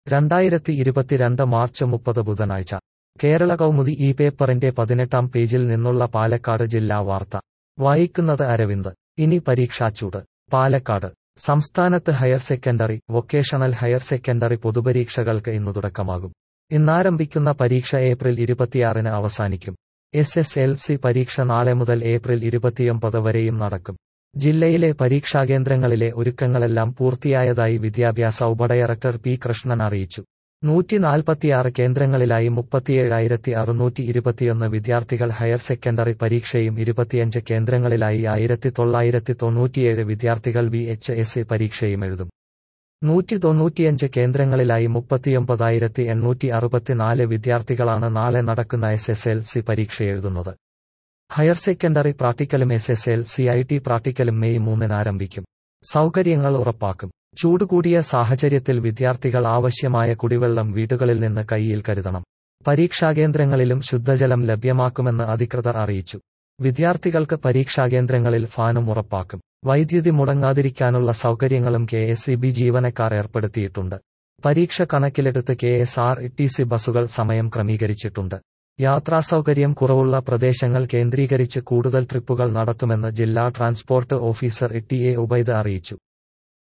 രണ്ടായിരത്തി ഇരുപത്തിരണ്ട് മാർച്ച് മുപ്പത് ബുധനാഴ്ച കേരള കൗമുദി ഈ പേപ്പറിന്റെ പതിനെട്ടാം പേജിൽ നിന്നുള്ള പാലക്കാട് ജില്ലാ വാർത്ത വായിക്കുന്നത് അരവിന്ദ് ഇനി പരീക്ഷാച്ചൂട് പാലക്കാട് സംസ്ഥാനത്ത് higher secondary vocational higher secondary പൊതുപരീക്ഷകൾക്ക് ഇന്നു തുടക്കമാകും ഇന്നാരംഭിക്കുന്ന പരീക്ഷ ഏപ്രിൽ ഇരുപത്തിയാറിന് അവസാനിക്കും എസ് എസ് എൽ സി പരീക്ഷ നാളെ മുതൽ ഏപ്രിൽ ഇരുപത്തിയൊമ്പത് വരെയും നടക്കും ജില്ലയിലെ പരീക്ഷാകേന്ദ്രങ്ങളിലെ ഒരുക്കങ്ങളെല്ലാം പൂർത്തിയായതായി വിദ്യാഭ്യാസ ഉപഡയറക്ടർ പി കൃഷ്ണൻ അറിയിച്ചു നൂറ്റി നാൽപ്പത്തിയാറ് കേന്ദ്രങ്ങളിലായി മുപ്പത്തിയേഴായിരത്തി അറുന്നൂറ്റി ഇരുപത്തിയൊന്ന് വിദ്യാർത്ഥികൾ ഹയർ സെക്കൻഡറി പരീക്ഷയും ഇരുപത്തിയഞ്ച് കേന്ദ്രങ്ങളിലായി ആയിരത്തി തൊള്ളായിരത്തി തൊണ്ണൂറ്റിയേഴ് വിദ്യാർത്ഥികൾ വി എച്ച് എസ് സി പരീക്ഷയും എഴുതും നൂറ്റി തൊണ്ണൂറ്റിയഞ്ച് കേന്ദ്രങ്ങളിലായി മുപ്പത്തിയൊമ്പതായിരത്തി എണ്ണൂറ്റി അറുപത്തിനാല് വിദ്യാർത്ഥികളാണ് നാളെ നടക്കുന്ന എസ് എസ് എൽ സി പരീക്ഷ എഴുതുന്നത് ഹയർ സെക്കൻഡറി പ്രാക്ടിക്കലും S S L C I T പ്രാക്ടിക്കലും മെയ് മൂന്നിന് ആരംഭിക്കും സൗകര്യങ്ങൾ ഉറപ്പാക്കും ചൂട് കൂടിയ സാഹചര്യത്തിൽ വിദ്യാർത്ഥികൾ ആവശ്യമായ കുടിവെള്ളം വീടുകളിൽ നിന്ന് കൈയിൽ കരുതണം പരീക്ഷാകേന്ദ്രങ്ങളിലും ശുദ്ധജലം ലഭ്യമാക്കുമെന്ന് അധികൃതർ അറിയിച്ചു വിദ്യാർത്ഥികൾക്ക് പരീക്ഷാകേന്ദ്രങ്ങളിൽ ഫാനും ഉറപ്പാക്കും വൈദ്യുതി മുടങ്ങാതിരിക്കാനുള്ള സൗകര്യങ്ങളും കെ എസ് ഇ ബി ജീവനക്കാർ ഏർപ്പെടുത്തിയിട്ടുണ്ട് പരീക്ഷ കണക്കിലെടുത്ത് K S R T C ബസുകൾ സമയം ക്രമീകരിച്ചിട്ടുണ്ട് യാത്രാസൗകര്യം കുറവുള്ള പ്രദേശങ്ങൾ കേന്ദ്രീകരിച്ച് കൂടുതൽ ട്രിപ്പുകൾ നടത്തുമെന്ന് ജില്ലാ transport officer T A Ubaid അറിയിച്ചു